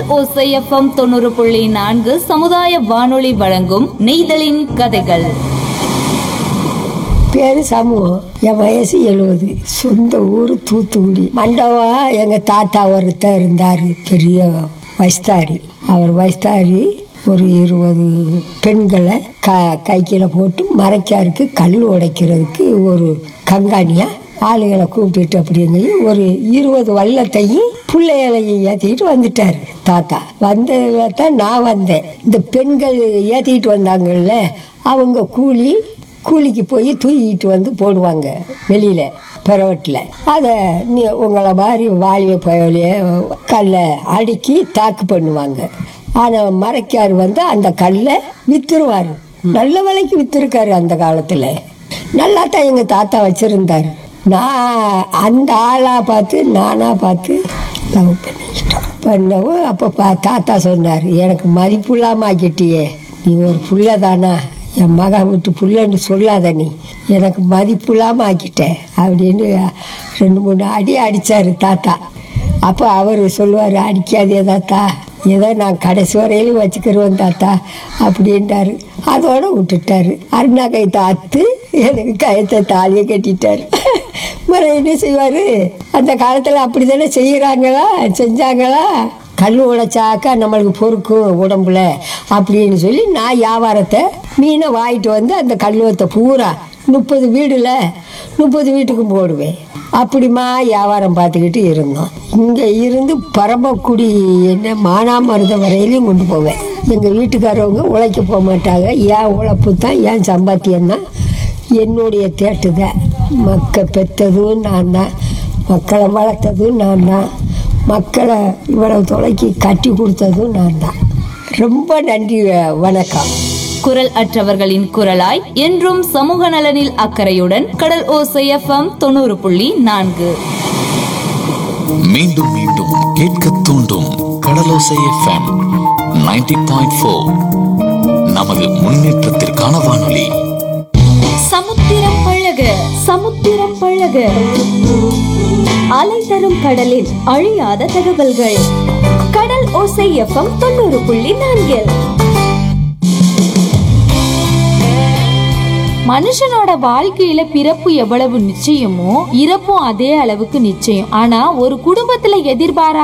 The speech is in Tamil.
ஓசை எஃப்எம் தொண்ணூறு புள்ளி நான்கு சமுதாய வானொலி வழங்கும் நெய்தலின் கதைகள் பேரு சமூகம் என் வயசு எழுபது சொந்த ஊர் தூத்துக்குடி மண்டபா எங்கள் தாத்தா ஒருத்தர் இருந்தார் பெரிய வயஸ்தாரி அவர் வயஸ்தாரி ஒரு இருபது பெண்களை க கைக்கில போட்டு மறைக்காருக்கு கல் உடைக்கிறதுக்கு ஒரு கங்காணியா ஆளுகளை கூப்பிட்டுட்டு அப்படிங்க ஒரு இருபது வள்ளத்தையும் பிள்ளைகளையும் ஏற்றிக்கிட்டு வந்துட்டார் தாத்தா வந்ததுல தான் நான் வந்தேன் இந்த பெண்கள் ஏற்றிக்கிட்டு வந்தாங்கல்ல அவங்க கூலி கூலிக்கு போய் தூக்கிட்டு வந்து போடுவாங்க வெளியில் பிறவட்டில் அதை நீ உங்களை மாதிரி வாலிய பயலைய கல்லை அடுக்கி தாக்கு பண்ணுவாங்க ஆனால் மறைக்கார் வந்து அந்த கல்லை வித்துருவார் நல்ல விலைக்கு வித்துருக்காரு அந்த காலத்தில் நல்லா தான் எங்கள் தாத்தா வச்சுருந்தார் நான் அந்த ஆளாக பார்த்து நானாக பார்த்து லவ் பண்ணிக்கிட்டோம் பண்ணவும் அப்போ பா தாத்தா சொன்னார் எனக்கு மதிப்பு இல்லாமல் ஆக்கிட்டியே நீ ஒரு புள்ள தானா என் மகன் விட்டு புள்ளன்னு சொல்லாத நீ எனக்கு மதிப்பு இல்லாமல் ஆக்கிட்டேன் அப்படின்னு ரெண்டு மூணு அடி அடித்தார் தாத்தா அப்போ அவர் சொல்லுவார் அடிக்காதே தாத்தா ஏதோ நான் கடைசி வரையிலும் வச்சுக்கிறோம் தாத்தா அப்படின்ட்டாரு அதோட விட்டுட்டாரு அருணா கைத்தை அத்து எனக்கு கயத்தை தாலியை கட்டிட்டாரு மறு என்ன செய்வார் அந்த காலத்தில் அப்படி தானே செய்கிறாங்களா செஞ்சாங்களா கல் உடைச்சாக்கா நம்மளுக்கு பொறுக்கும் உடம்புல அப்படின்னு சொல்லி நான் வியாபாரத்தை மீனை வாங்கிட்டு வந்து அந்த கல்லுவத்தை பூரா முப்பது வீடுல முப்பது வீட்டுக்கும் போடுவேன் அப்படிமா வியாபாரம் பார்த்துக்கிட்டு இருந்தோம் இங்கே இருந்து பரமக்குடி என்ன மானாமருதம் வரையிலையும் கொண்டு போவேன் எங்கள் வீட்டுக்காரவங்க உழைக்க போக மாட்டாங்க ஏன் உழைப்பு தான் ஏன் சம்பாத்தியம் தான் என்னுடைய தேட்டு தான் மக்க பெற்றதும் நான் தான் மக்களை வளர்த்ததும் நான் தான் மக்களை இவ்வளவு தொலைக்கு கட்டி கொடுத்ததும் நான் தான் ரொம்ப நன்றி வணக்கம் குரல் அற்றவர்களின் குரலாய் என்றும் சமூக நலனில் அக்கறையுடன் கடல் ஓசை எஃப்எம் தொண்ணூறு புள்ளி நான்கு மீண்டும் மீண்டும் கேட்க தூண்டும் கடலோசை எஃப்எம் 90.4 பாயிண்ட் நமது முன்னேற்றத்திற்கான வானொலி சமுத்திரம் பழக சமுத்திரம் பழக அலை தரும் கடலில் அழியாத தகவல்கள் கடல் ஓசை எஃப்எம் தொண்ணூறு புள்ளி நான்கில் மனுஷனோட வாழ்க்கையில பிறப்பு எவ்வளவு நிச்சயமோ இறப்பும் அதே அளவுக்கு நிச்சயம் ஆனா ஒரு குடும்பத்துல எதிர்பாரா